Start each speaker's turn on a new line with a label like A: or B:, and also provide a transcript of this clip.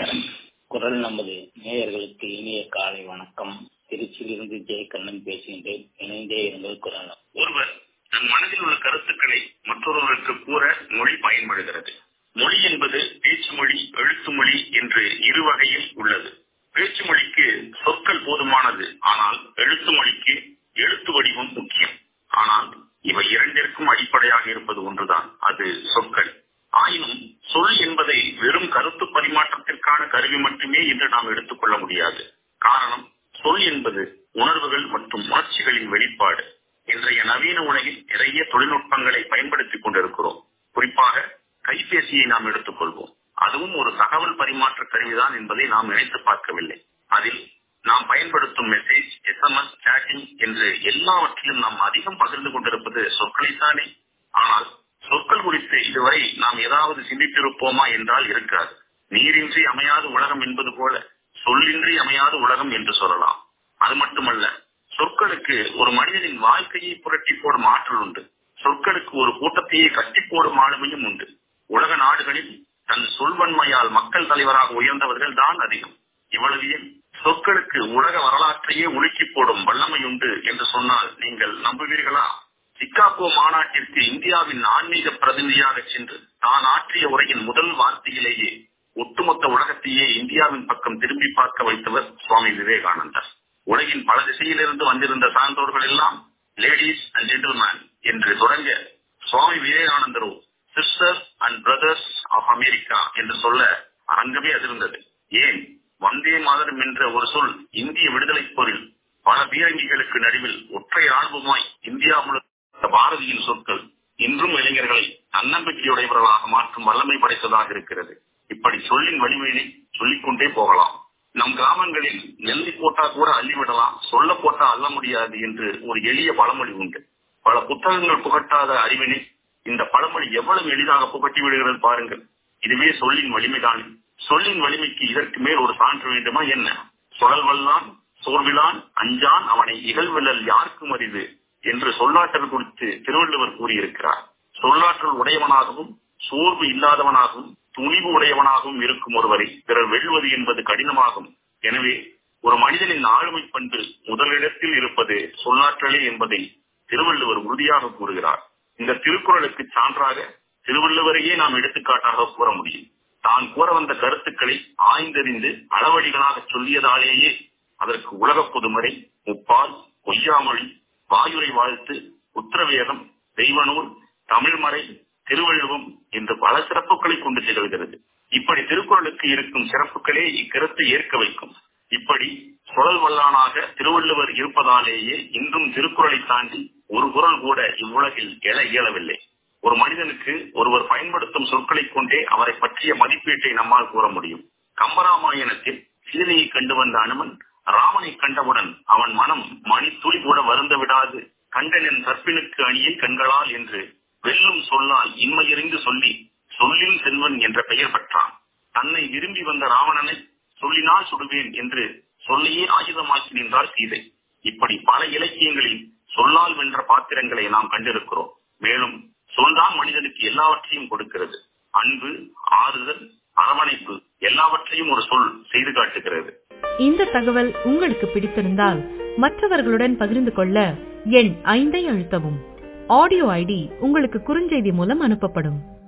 A: குரல் நமது நேயர்களுக்கு இனிய காலை வணக்கம் திருச்சியிலிருந்து ஜெயக்கண்ணன் பேசுகின்றேன் இணைந்தே இருங்கள் குரல் நம்.
B: ஒருவர் தன் மனதில் உள்ள கருத்துக்களை மற்றொருவருக்கு கூற மொழி பயன்படுகிறது மொழி என்பது பேச்சு மொழி எழுத்து மொழி என்று இரு வகையில் உள்ளது பேச்சு மொழிக்கு சொற்கள் போதுமானது ஆனால் எழுத்து மொழிக்கு எழுத்து வடிவம் முக்கியம் ஆனால் இவை இரண்டிற்கும் அடிப்படையாக இருப்பது ஒன்றுதான் அது சொற்கள் ஆயினும் சொல் என்பதை வெறும் கருத்து பரிமாற்றத்திற்கான கருவி மட்டுமே என்று நாம் எடுத்துக்கொள்ள முடியாது காரணம் சொல் என்பது உணர்வுகள் மற்றும் உணர்ச்சிகளின் வெளிப்பாடு இன்றைய நவீன உலகில் நிறைய தொழில்நுட்பங்களை பயன்படுத்திக் கொண்டிருக்கிறோம் குறிப்பாக கைபேசியை நாம் எடுத்துக்கொள்வோம் அதுவும் ஒரு தகவல் பரிமாற்ற கருவிதான் என்பதை நாம் நினைத்து பார்க்கவில்லை அதில் நாம் பயன்படுத்தும் மெசேஜ் எஸ்எம்எஸ் சேட்டிங் என்று எல்லாவற்றிலும் நாம் அதிகம் பகிர்ந்து கொண்டிருப்பது சொற்களைத்தானே ஆனால் சொற்கள் குறித்து இதுவரை நாம் ஏதாவது சிந்தித்திருப்போமா என்றால் இருக்காது நீரின்றி அமையாத உலகம் என்பது போல சொல்லின்றி அமையாத உலகம் என்று சொல்லலாம் அது மட்டுமல்ல சொற்களுக்கு ஒரு மனிதனின் வாழ்க்கையை புரட்டி போடும் ஆற்றல் உண்டு சொற்களுக்கு ஒரு கூட்டத்தையே கட்டி போடும் ஆளுமையும் உண்டு உலக நாடுகளில் தன் சொல்வன்மையால் மக்கள் தலைவராக உயர்ந்தவர்கள் தான் அதிகம் இவ்வளவு ஏன் சொற்களுக்கு உலக வரலாற்றையே உலுக்கி போடும் வல்லமை உண்டு என்று சொன்னால் நீங்கள் நம்புவீர்களா சிக்காகோ மாநாட்டிற்கு இந்தியாவின் ஆன்மீக பிரதிநிதியாக சென்று தான் ஆற்றிய உரையின் முதல் வார்த்தையிலேயே ஒட்டுமொத்த உலகத்தையே இந்தியாவின் பக்கம் திரும்பி பார்க்க வைத்தவர் சுவாமி விவேகானந்தர் உலகின் பல திசையிலிருந்து வந்திருந்த சான்றோர்கள் எல்லாம் லேடிஸ் அண்ட் ஜென்டில்மேன் என்று தொடங்க சுவாமி விவேகானந்தரோ sisters and brothers of America என்று சொல்ல அரங்கமே அதிர்ந்தது ஏன் வந்தே மாதரம் என்ற ஒரு சொல் இந்திய விடுதலை போரில் பல பீரங்கிகளுக்கு நடுவில் ஒற்றை ராணுவமாய் இந்தியா முழுக்க பாரதியின் சொற்கள் இன்றும் இளைஞர்களை தன்னம்பிக்கையுடையவர்களாக மாற்றும் வல்லமை படைத்ததாக இருக்கிறது இப்படி சொல்லின் வலிமையை சொல்லிக்கொண்டே போகலாம் நம் கிராமங்களில் நெல்லை போட்டா கூட அள்ளிவிடலாம் சொல்ல போட்டா அள்ள முடியாது என்று ஒரு எளிய பழமொழி உண்டு பல புத்தகங்கள் புகட்டாத அறிவினை இந்த பழமொழி எவ்வளவு எளிதாக புகட்டி விடுகிறது பாருங்கள் இதுவே சொல்லின் வலிமைதான் சொல்லின் வலிமைக்கு இதற்கு மேல் ஒரு சான்று வேண்டுமா என்ன சுழல் வல்லான் சோர்விலான் அஞ்சான் அவனை இகழ்வெல்லல் யாருக்கும் அறிது என்று சொல்லாற்றல் குறித்து திருவள்ளுவர் கூறியிருக்கிறார் சொல்லாற்றல் உடையவனாகவும் சோர்வு இல்லாதவனாகவும் துணிவு உடையவனாகவும் இருக்கும் ஒருவரை பிறர் வெல்வது என்பது கடினமாகும் எனவே ஒரு மனிதனின் ஆளுமை பண்பு முதலிடத்தில் இருப்பது சொல்லாற்றலே என்பதை திருவள்ளுவர் உறுதியாக கூறுகிறார் இந்த திருக்குறளுக்கு சான்றாக திருவள்ளுவரையே நாம் எடுத்துக்காட்டாக கூற முடியும் தான் கூற வந்த கருத்துக்களை ஆய்ந்தறிந்து அளவடிகளாக சொல்லியதாலேயே அதற்கு உலக பொதுமறை முப்பால் பொய்யாமொழி வாயுரை வாழ்த்து உத்தரவேதம் தெய்வநூல் தமிழ்மறை திருவள்ளுவம் என்று பல சிறப்புகளை கொண்டு திகழ்கிறது இப்படி திருக்குறளுக்கு இருக்கும் சிறப்புகளே இக்கருத்தை ஏற்க வைக்கும் இப்படி சுழல் வல்லானாக திருவள்ளுவர் இருப்பதாலேயே இன்றும் திருக்குறளை தாண்டி ஒரு குரல் கூட இவ்வுலகில் எழ இயலவில்லை ஒரு மனிதனுக்கு ஒருவர் பயன்படுத்தும் சொற்களை கொண்டே அவரை பற்றிய மதிப்பீட்டை நம்மால் கூற முடியும் கம்பராமாயணத்தில் சீதையை கண்டு வந்த அனுமன் ராமனை கண்டவுடன் அவன் மனம் மணித்துளி கூட வருந்த விடாது கண்டனின் கற்பினுக்கு அணியை கண்களால் என்று வெல்லும் சொல்லால் இன்மையறிந்து சொல்லி சொல்லின் செல்வன் என்ற பெயர் பெற்றான் தன்னை விரும்பி வந்த ராவணனை சொல்லினால் சுடுவேன் என்று சொல்லையே ஆயுதமாக்கி நின்றாள் சீதை இப்படி பல இலக்கியங்களில் சொல்லால் வென்ற பாத்திரங்களை நாம் கண்டிருக்கிறோம் மேலும் சொல்தான் மனிதனுக்கு எல்லாவற்றையும் கொடுக்கிறது அன்பு ஆறுதல் அரவணைப்பு எல்லாவற்றையும் ஒரு சொல் செய்து காட்டுகிறது
C: இந்த தகவல் உங்களுக்கு பிடித்திருந்தால் மற்றவர்களுடன் பகிர்ந்து கொள்ள எண் ஐந்தை அழுத்தவும் ஆடியோ ஐடி உங்களுக்கு குறுஞ்செய்தி மூலம் அனுப்பப்படும்